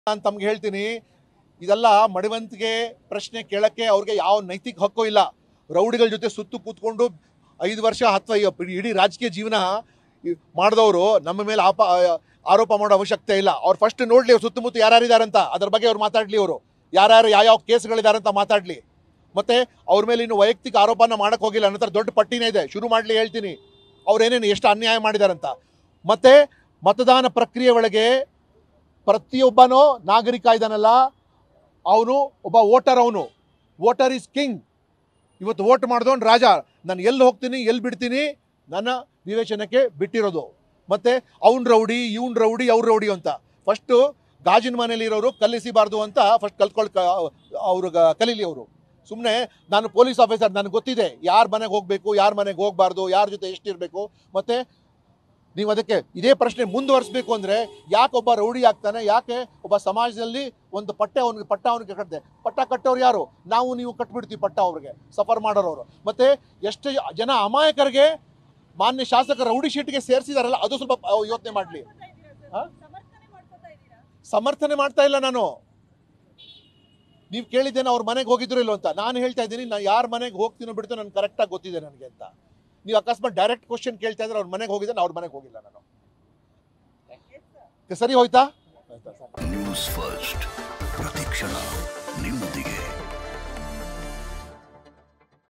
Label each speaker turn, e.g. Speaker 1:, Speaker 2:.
Speaker 1: ನಾನು ತಮ್ಗೆ ಹೇಳ್ತೀನಿ ಇದೆಲ್ಲ ಮಡಿವಂತಿಗೆ ಪ್ರಶ್ನೆ ಕೇಳಕ್ಕೆ ಅವ್ರಿಗೆ ಯಾವ ನೈತಿಕ ಹಕ್ಕು ಇಲ್ಲ ರೌಡಿಗಳ ಜೊತೆ ಸುತ್ತು ಕೂತ್ಕೊಂಡು ಐದು ವರ್ಷ ಅಥವಾ ಇಡೀ ರಾಜಕೀಯ ಜೀವನ ಮಾಡಿದವರು ನಮ್ಮ ಮೇಲೆ ಆಪ ಆರೋಪ ಮಾಡೋ ಅವಶ್ಯಕತೆ ಇಲ್ಲ ಅವ್ರು ಫಸ್ಟ್ ನೋಡ್ಲಿ ಅವ್ರು ಸುತ್ತಮುತ್ತ ಯಾರ್ಯಾರಿದಾರಂತ ಅದ್ರ ಬಗ್ಗೆ ಅವ್ರು ಮಾತಾಡ್ಲಿ ಅವರು ಯಾರ್ಯಾರು ಯಾವ್ಯಾವ ಕೇಸ್ಗಳಿದಾರಂತ ಮಾತಾಡ್ಲಿ ಮತ್ತೆ ಅವ್ರ ಮೇಲೆ ಇನ್ನು ವೈಯಕ್ತಿಕ ಆರೋಪನ ಮಾಡಕ್ ಹೋಗಿಲ್ಲ ನನ್ನ ಹತ್ರ ದೊಡ್ಡ ಪಟ್ಟಿನೇ ಇದೆ ಶುರು ಮಾಡ್ಲಿ ಹೇಳ್ತೀನಿ ಅವ್ರೇನೇನು ಎಷ್ಟು ಅನ್ಯಾಯ ಮಾಡಿದಾರಂತ ಮತ್ತೆ ಮತದಾನ ಪ್ರಕ್ರಿಯೆ ಒಳಗೆ ಪ್ರತಿಯೊಬ್ಬನೋ ನಾಗರಿಕ ಇದ್ದಾನಲ್ಲ ಅವನು ಒಬ್ಬ ವೋಟರ್ ಅವನು ವೋಟರ್ ಇಸ್ ಕಿಂಗ್ ಇವತ್ತು ವೋಟ್ ಮಾಡಿದವನು ರಾಜ ನಾನು ಎಲ್ಲಿ ಹೋಗ್ತೀನಿ ಎಲ್ಲಿ ಬಿಡ್ತೀನಿ ನನ್ನ ವಿವೇಚನಕ್ಕೆ ಬಿಟ್ಟಿರೋದು ಮತ್ತೆ ಅವ್ನ್ ರೌಡಿ ಇವ್ನ್ ರೌಡಿ ಅವ್ರ ರೌಡಿ ಅಂತ ಫಸ್ಟು ಗಾಜಿನ ಮನೇಲಿ ಇರೋರು ಕಲಿಸಿಬಾರ್ದು ಅಂತ ಫಸ್ಟ್ ಕಲ್ತ್ಕೊಳ್ ಅವರು ಕಲೀಲಿ ಅವರು ಸುಮ್ಮನೆ ನಾನು ಪೊಲೀಸ್ ಆಫೀಸರ್ ನನಗೆ ಗೊತ್ತಿದೆ ಯಾರ ಮನೆಗೆ ಹೋಗಬೇಕು ಯಾರ ಮನೆಗೆ ಹೋಗಬಾರ್ದು ಯಾರ ಜೊತೆ ಎಷ್ಟಿರಬೇಕು ಮತ್ತೆ ನೀವು ಅದಕ್ಕೆ ಇದೇ ಪ್ರಶ್ನೆ ಮುಂದುವರಿಸಬೇಕು ಅಂದರೆ ಯಾಕೆ ಒಬ್ಬ ರೌಡಿ ಆಗ್ತಾನೆ ಯಾಕೆ ಒಬ್ಬ ಸಮಾಜದಲ್ಲಿ ಒಂದು ಪಟ್ಟೆ ಅವನಿಗೆ ಪಟ್ಟ ಅವನಿಗೆ ಕಟ್ಟಿದೆ ಪಟ್ಟ ಕಟ್ಟೋರು ಯಾರು ನಾವು ನೀವು ಕಟ್ಬಿಡ್ತೀವಿ ಪಟ್ಟ ಅವ್ರಿಗೆ ಸಫರ್ ಮಾಡೋರವರು ಮತ್ತೆ ಎಷ್ಟು ಜನ ಅಮಾಯಕರಿಗೆ ಮಾನ್ಯ ಶಾಸಕರ ರೌಡಿ ಶೀಟ್ಗೆ ಸೇರಿಸಿದಾರಲ್ಲ ಅದು ಸ್ವಲ್ಪ ಯೋಚನೆ ಮಾಡಲಿ ಹಾ? ಸಮರ್ಥನೆ ಮಾಡ್ತಾ ಇಲ್ಲ ನಾನು ನೀವು ಕೇಳಿದ್ದೇನೆ ಅವ್ರ ಮನೆಗೆ ಹೋಗಿದ್ರು ಇಲ್ಲೋ ಅಂತ ನಾನು ಹೇಳ್ತಾ ಇದ್ದೀನಿ ನಾನು ಯಾರ ಮನೆಗೆ ಹೋಗ್ತೀನೋ ಬಿಡ್ತೋ ನನಗೆ ಕರೆಕ್ಟಾಗಿ ಗೊತ್ತಿದೆ ನನಗೆ ಅಂತ ನೀವು ಅಕಸ್ಮಾತ್ ಡೈರೆಕ್ಟ್ ಕ್ವಶನ್ ಕೇಳ್ತಾ ಇದ್ರೆ ಅವ್ರ ಮನೆಗೆ ಹೋಗಿದ್ದಾನೆ ಅವ್ರ ಮನೆಗೆ ಹೋಗಿಲ್ಲ ನಾನು ಸರಿ ಹೋಯ್ತಾ
Speaker 2: ನ್ಯೂಸ್ ಫಸ್ಟ್ ಪ್ರತಿಕ್ಷಣ ನಿಮ್ಮೊಂದಿಗೆ